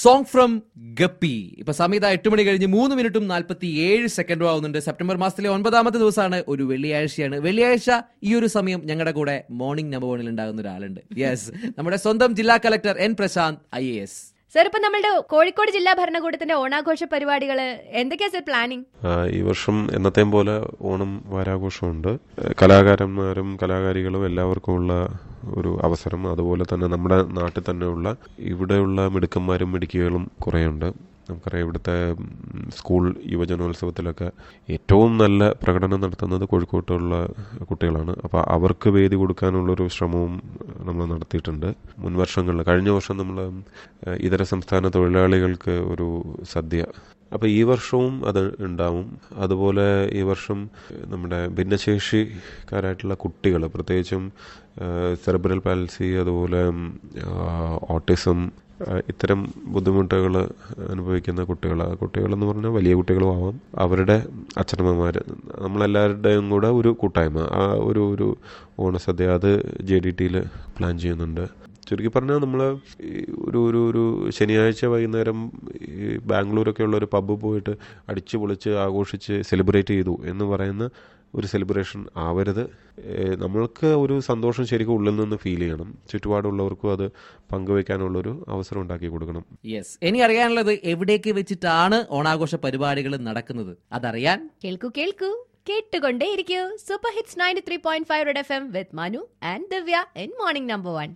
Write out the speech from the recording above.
song from guppy ഇപ്പൊ സമയത്ത് എട്ട് മണി കഴിഞ്ഞ് മൂന്ന് മിനിറ്റും നാൽപ്പത്തി ഏഴ് സെക്കൻഡും ആവുന്നുണ്ട് സെപ്റ്റംബർ മാസത്തിലെ ഒൻപതാമത്തെ ദിവസമാണ് ഒരു വെള്ളിയാഴ്ചയാണ് വെള്ളിയാഴ്ച ഈ ഒരു സമയം ഞങ്ങളുടെ കൂടെ മോർണിംഗ് നമ്പർ വണ്ണിൽ ഉണ്ടാകുന്ന ഒരാളുണ്ട് യെസ് നമ്മുടെ സ്വന്തം ജില്ലാ collector N Prasanth I A S sir ഇപ്പൊ നമ്മളുടെ കോഴിക്കോട് ജില്ലാ ഭരണകൂടത്തിന്റെ ഓണാഘോഷ പരിപാടികള് എന്തൊക്കെയാ സർ പ്ലാനിങ് ആ, ഈ വർഷം എന്നത്തെയും പോലെ ഓണം വാരാഘോഷമുണ്ട് കലാകാരന്മാരും കലാകാരികളും എല്ലാവർക്കും ഉള്ള ഒരു അവസരം അതുപോലെ തന്നെ നമ്മുടെ നാട്ടിൽ തന്നെയുള്ള ഇവിടെയുള്ള മിടുക്കന്മാരും മിടുക്കികളും കുറേയുണ്ട് നമുക്കറിയാം ഇവിടുത്തെ ഉം, സ്കൂൾ യുവജനോത്സവത്തിലൊക്കെ ഏറ്റവും നല്ല പ്രകടനം നടത്തുന്നത് കോഴിക്കോട്ടുള്ള കുട്ടികളാണ് അപ്പോൾ അവർക്ക് വേദി കൊടുക്കാനുള്ളൊരു ശ്രമവും നമ്മൾ നടത്തിയിട്ടുണ്ട് മുൻ വർഷങ്ങളിൽ കഴിഞ്ഞ വർഷം നമ്മൾ ഇതര സംസ്ഥാന തൊഴിലാളികൾക്ക് ഒരു സദ്യ അപ്പോൾ ഈ വർഷവും അത് ഉണ്ടാവും അതുപോലെ ഈ വർഷം നമ്മുടെ ഭിന്നശേഷിക്കാരായിട്ടുള്ള കുട്ടികൾ പ്രത്യേകിച്ചും സെറിബ്രൽ പാൽസി അതുപോലെ ഓട്ടിസം ഇത്തരം ബുദ്ധിമുട്ടുകൾ അനുഭവിക്കുന്ന കുട്ടികൾ ആ കുട്ടികളെന്ന് പറഞ്ഞാൽ വലിയ കുട്ടികളും ആവാം അവരുടെ അച്ഛനമ്മമാർ നമ്മളെല്ലാവരുടെയും കൂടെ ഒരു കൂട്ടായ്മ ആ ഒരു ഒരു ഓണസദ്യ അത് ജെ ഡി ടിയിൽ പ്ലാൻ ചെയ്യുന്നുണ്ട് ചുരുക്കി പറഞ്ഞാൽ നമ്മൾ ഒരു ഒരു ഒരു ശനിയാഴ്ച വൈകുന്നേരം ഈ ബാംഗ്ലൂരൊക്കെ ഉള്ള ഒരു പബ്ബ് പോയിട്ട് അടിച്ച് പൊളിച്ച് ആഘോഷിച്ച് സെലിബ്രേറ്റ് ചെയ്തു എന്ന് പറയുന്ന ഒരു സെലിബ്രേഷൻ ആവരുത് ഏഹ് നമ്മൾക്ക് ഒരു സന്തോഷം ശരിക്കും ഉള്ളിൽ നിന്ന് ഫീൽ ചെയ്യണം ചുറ്റുപാടുള്ളവർക്കും അത് പങ്കുവെക്കാനുള്ളൊരു അവസരം ഉണ്ടാക്കി കൊടുക്കണം യെസ് ഇനി അറിയാനുള്ളത് എവിടേക്ക് വെച്ചിട്ടാണ് ഓണാഘോഷ പരിപാടികൾ നടക്കുന്നത് അതറിയാൻ കേൾക്കൂ കേൾക്കൂ കേട്ടുകൊണ്ടേയിരിക്കൂ super hits ninety three point five F M with Manu and Divya in morning number one